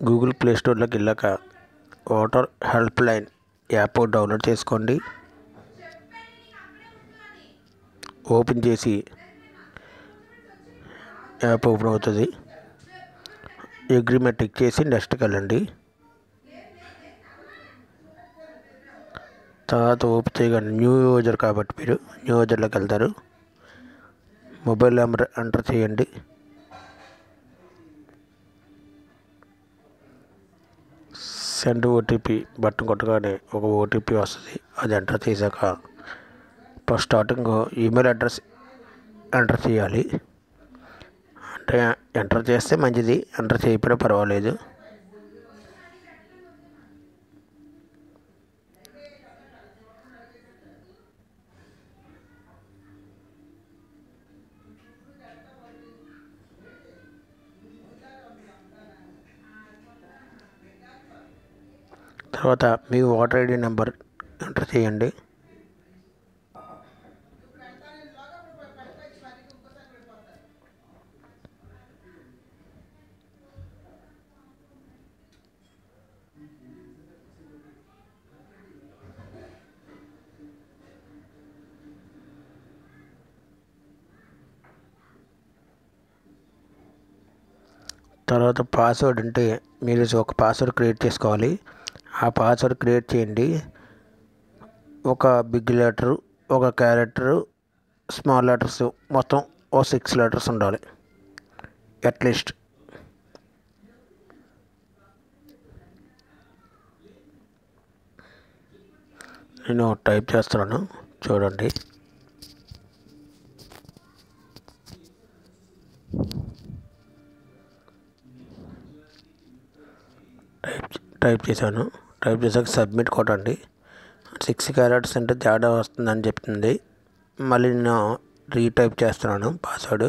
Google play స్టోర్లోకి వెళ్ళాక voter help line app download చేసుకోండి ఓపెన్ చేసి యాప్ ఓపెన్ అవుతుంది అగ్రిమెంట్ టిక్ చేసి నెక్స్ట్కి వెళ్ళండి తర్వాత ఓపెన్ చేయగానే న్యూ యూజర్ కాబట్టి మీరు న్యూ యూజర్లోకి వెళ్తారు మొబైల్ నెంబర్ ఎంటర్ చేయండి సెండ్ ఓటీపీ బటన్ కొట్టగానే ఒక ఓటీపీ వస్తుంది అది ఎంటర్ చేశాక first starting email address enter చేయాలి అంటే ఎంటర్ చేస్తే మంచిది ఎంటర్ చేయకపోయినా పర్వాలేదు తర్వాత మీ ఓటర్ ఐడి నెంబర్ ఎంటర్ చేయండి తర్వాత పాస్వర్డ్ అంటే మీరు ఒక పాస్వర్డ్ క్రియేట్ చేసుకోవాలి ఆ పాస్వర్డ్ క్రియేట్ చేయండి ఒక బిగ్ లెటర్ ఒక క్యారెక్టర్ స్మాల్ లెటర్స్ మొత్తం ఓ సిక్స్ లెటర్స్ ఉండాలి అట్లీస్ట్ నేను టైప్ చేస్తున్నాను చూడండి టైప్ టైప్ చేశాను టైప్ చేశాక సబ్మిట్ కొట్టండి సిక్స్ క్యారెట్స్ అంటే తేడా వస్తుందని చెప్తుంది మళ్ళీ నేను రీటైప్ చేస్తున్నాను పాస్వర్డ్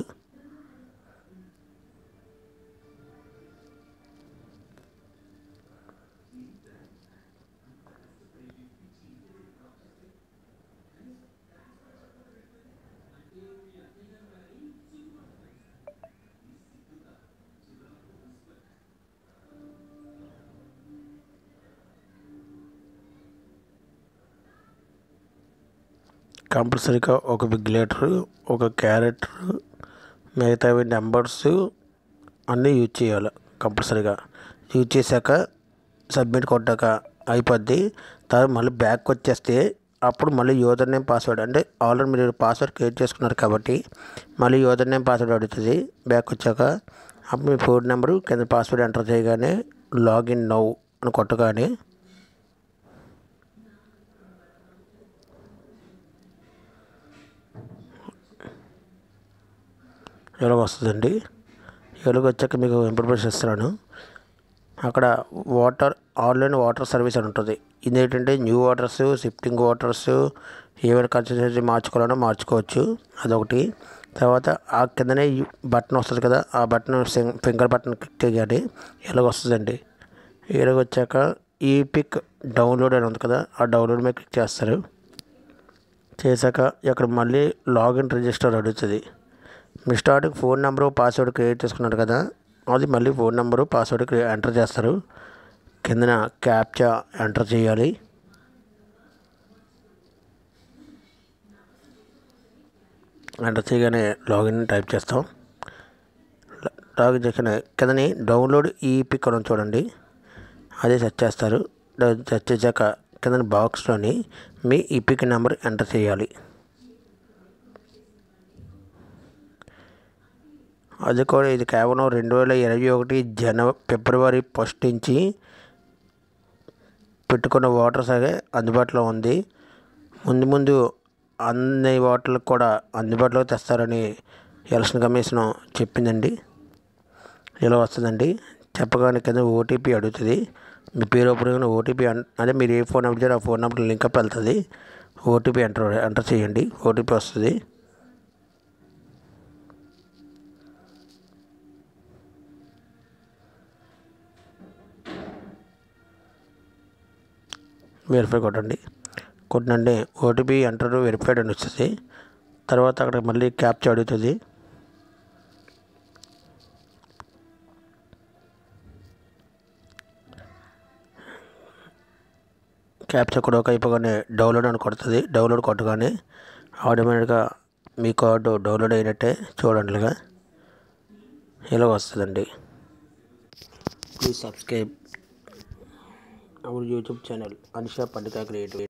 కంపల్సరీగా ఒక బిగ్ లెటర్ ఒక క్యారెక్టర్ మిగతావి నెంబర్స్ అన్నీ యూజ్ చేయాలి కంపల్సరీగా యూజ్ చేశాక సబ్మిట్ కొట్టాక అయిపోద్ది తర్వాత మళ్ళీ బ్యాక్ వచ్చేస్తే అప్పుడు మళ్ళీ యూజర్ నేమ్ పాస్వర్డ్ అంటే ఆల్రెడీ మీరు పాస్వర్డ్ క్రియేట్ చేసుకున్నారు కాబట్టి మళ్ళీ యూజర్ నేమ్ పాస్వర్డ్ అడుగుతుంది బ్యాక్ వచ్చాక అప్పుడు మీ ఫోన్ నెంబరు కింద పాస్వర్డ్ ఎంటర్ చేయగానే లాగిన్ నౌ అని కొట్టగానే ఎలాగ వస్తుందండి ఎలాగ వచ్చాక మీకు ఇన్ఫర్మేషన్ ఇస్తున్నాను అక్కడ వాటర్ ఆన్లైన్ వాటర్ సర్వీస్ అని ఉంటుంది ఇది ఏంటంటే న్యూ వాటర్స్ షిఫ్టింగ్ వాటర్స్ ఏమైనా కన్సిస్టెన్సీ మార్చుకోవాలన్నా మార్చుకోవచ్చు అదొకటి తర్వాత ఆ కిందనే బటన్ వస్తుంది కదా ఆ బటన్ ఫింగర్ బటన్ క్లిక్ చేయాలి ఇలాగ వస్తుందండి ఇలాగ వచ్చాక ఈ పిక్ డౌన్లోడ్ అని ఉంది కదా ఆ డౌన్లోడ్ మీద క్లిక్ చేస్తారు చేశాక ఇక్కడ మళ్ళీ లాగిన్ రిజిస్టర్ అడుగుతుంది మీ starting phone number password create చేసుకున్నారు కదా అది మళ్ళీ ఫోన్ నెంబరు పాస్వర్డ్ క్రియ ఎంటర్ చేస్తారు కిందన క్యాప్చా ఎంటర్ చేయాలి ఎంటర్ చేయగానే లాగిన్ టైప్ చేస్తాం లాగిన్ చేసిన కిందని డౌన్లోడ్ ఈ పిక్ అని చూడండి అదే సెర్చ్ చేస్తారు సెర్చ్ చేశాక కింద బాక్స్లోని మీ ఈపిక్ నెంబర్ ఎంటర్ చేయాలి అది కూడా ఇది కేవలం రెండు వేల ఇరవై ఒకటి జనవరి ఫిబ్రవరి ఫస్ట్ నుంచి పెట్టుకున్న వాటర్స్ అదే అందుబాటులో ఉంది ముందు ముందు అన్ని వాటర్లకు కూడా అందుబాటులోకి తెస్తారని ఎలక్షన్ కమిషన్ చెప్పిందండి ఇలా వస్తుందండి చెప్పగానే కింద ఓటీపీ అడుగుతుంది మీ పేరు ఓపెన్ ఓటీపీ అదే మీరు ఏ ఫోన్ నెంబర్ ఆ ఫోన్ నెంబర్ లింక్ అప్ వెళ్తుంది ఓటీపీ ఎంటర్ ఎంటర్ చేయండి ఓటీపీ వస్తుంది వెరిఫై కొట్టండి కొట్టినండి ఓటీపీ ఎంటర్ వెరిఫైడ్ అని వస్తుంది తర్వాత అక్కడ మళ్ళీ క్యాప్చర్ అడుగుతుంది క్యాప్చర్ కోడ్ ఒక అయిపోగానే డౌన్లోడ్ అని కొడుతుంది డౌన్లోడ్ కొట్టగానే ఆటోమేటిక్గా మీ కార్డు డౌన్లోడ్ అయినట్టే చూడండి ఇలాగా ఇలా వస్తుందండి please subscribe our YouTube channel Anisha Pandita creative